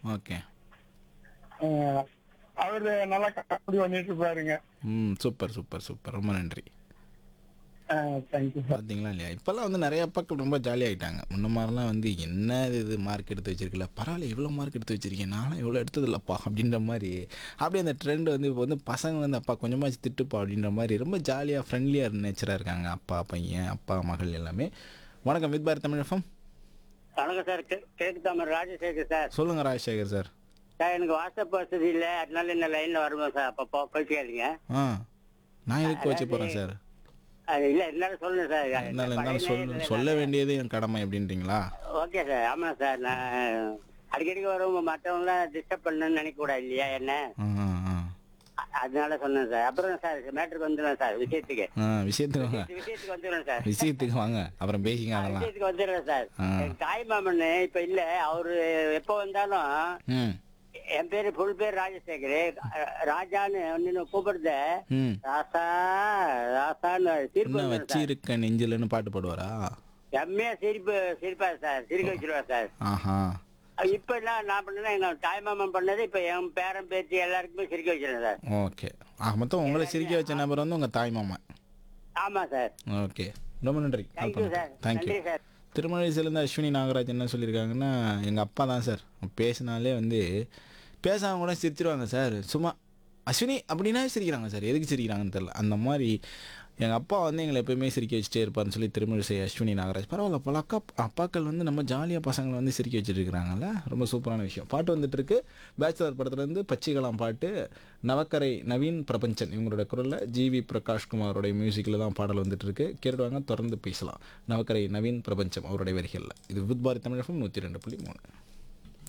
Okay அஹ், அவரு நல்லா comedy பண்ணிட்டு இருப்பாருங்க ம் சூப்பர் சூப்பர் சூப்பர் ரொம்ப நன்றி தேங்க்யூ சார் பார்த்தீங்களா இல்லையா இப்போல்லாம் வந்து நிறைய பக்கம் ரொம்ப ஜாலியாகிட்டாங்க முன்ன மாதிரிலாம் வந்து என்ன இது மார்க் எடுத்து வச்சிருக்கல பரவாயில்ல இவ்வளோ மார்க் எடுத்து வச்சிருக்கேன் நானும் இவ்வளோ எடுத்தது இல்லைப்பா அப்படின்ற மாதிரி அப்படியே அந்த ட்ரெண்ட் வந்து இப்போ வந்து பசங்க வந்து அப்பா கொஞ்சமாச்சு திட்டுப்பா அப்படின்ற மாதிரி ரொம்ப ஜாலியாக ஃப்ரெண்ட்லியாக நேச்சராக இருக்காங்க அப்பா பையன் அப்பா மகள் எல்லாமே வணக்கம் வித் பாரத் தமிழ் எஃப்எம் வணக்கம் சார் கேக்கு தாமர் ராஜசேகர் சார் சொல்லுங்கள் ராஜசேகர் சார் சார் எனக்கு வாட்ஸ்அப் வசதி இல்லை அதனால இந்த லைன்ல வருமா சார் அப்பப்போ பேசிக்காதீங்க ஆ நான் எதுக்கு வச்சு போகிறேன் சார் அது இல்ல இருந்தாலும் சொல்லுங்க சார் இருந்தாலும் இருந்தாலும் சொல்ல சொல்ல வேண்டியது என் கடமை அப்படின்றீங்களா ஓகே சார் ஆமா சார் நான் அடிக்கடிக்கு வரும் மற்றவங்களாம் டிஸ்டர்ப் பண்ணணும்னு நினைக்க கூடாது இல்லையா என்ன ஆ ஆ, ஆ அ- அதனால சொன்னேன் சார் அப்புறம் சார் மேட்டருக்கு வந்துடுறேன் சார் விஷயத்துக்கு ஆ விஷயத்துக்கு வாங்க விஷயத்துக்கு வந்துடுறேன் சார் விஷயத்துக்கு வாங்க அப்புறம் பேசிங்க அதெல்லாம் விஷயத்துக்கு வந்துடுறேன் சார் ஆ. என் தாய் மாமன் இப்ப இல்ல அவரு எப்ப வந்தாலும் ம் என் பேரு ஃபுல் பேர் ராஜசேகர் ராஜான்னு ஒன்னு கூப்பிடுறத ம் ராசா ராசான்னு சிரிப்பு என்ன வந்துடும் வச்சு சார் இருக்க நெஞ்சிலன்னு பாட்டு பாடுவாரா செம்மையா சிரிப்பு சிரிப்பாரு சார் சிரிக்க வச்சிருவார் சார் ஆஹா இப்ப என்ன நான் பண்ணேன்னா எங்க தாய் மாமன் பண்ணது இப்ப என் பேரன் பேத்தி எல்லாருக்குமே சிரிக்க வச்சிருக்கேன் சார் ஓகே ஆ மொத்தம் உங்களை சிரிக்க வச்ச நபர் வந்து உங்கள் தாய் மாமா ஆமா சார் ஓகே ரொம்ப நன்றி தேங்க்யூ சார் தேங்க்யூ நன்றி சார் திருமலைசிலேருந்து அஸ்வினி நாகராஜ் என்ன சொல்லியிருக்காங்கன்னா எங்கள் அப்பா தான் சார் பேசினாலே வந்து பேசாம கூட சிரிச்சிருவாங்க சார் சும்மா அஸ்வினி அப்படின்னா சிரிக்கிறாங்க சார் எதுக்கு சிரிக்கிறாங்கன்னு தெரில அந்த மாதிரி எங்கள் அப்பா வந்து எங்களை எப்பயுமே சிரிக்க வச்சுட்டே இருப்பாருன்னு சொல்லி திருமழிசை அஸ்வினி நாகராஜ் பரவாயில்ல பல அக்கா அப்பாக்கள் வந்து நம்ம ஜாலியாக பசங்களை வந்து சிரிக்க வச்சுட்டு இருக்கிறாங்கல்ல ரொம்ப சூப்பரான விஷயம் பாட்டு வந்துட்டு இருக்கு பேச்சுலர் படத்துலேருந்து பச்சிகலாம் பாட்டு நவக்கரை நவீன் பிரபஞ்சன் இவங்களோட குரலில் ஜிவி பிரகாஷ்குமாரோடைய மியூசிக்கில் தான் பாடல் வந்துட்டு இருக்கு கேட்டுவாங்க தொடர்ந்து பேசலாம் நவக்கரை நவீன் பிரபஞ்சம் அவருடைய வரிகளில் இது வித் பாரதி தமிழகம் நூற்றி ரெண்டு புள்ளி மூணு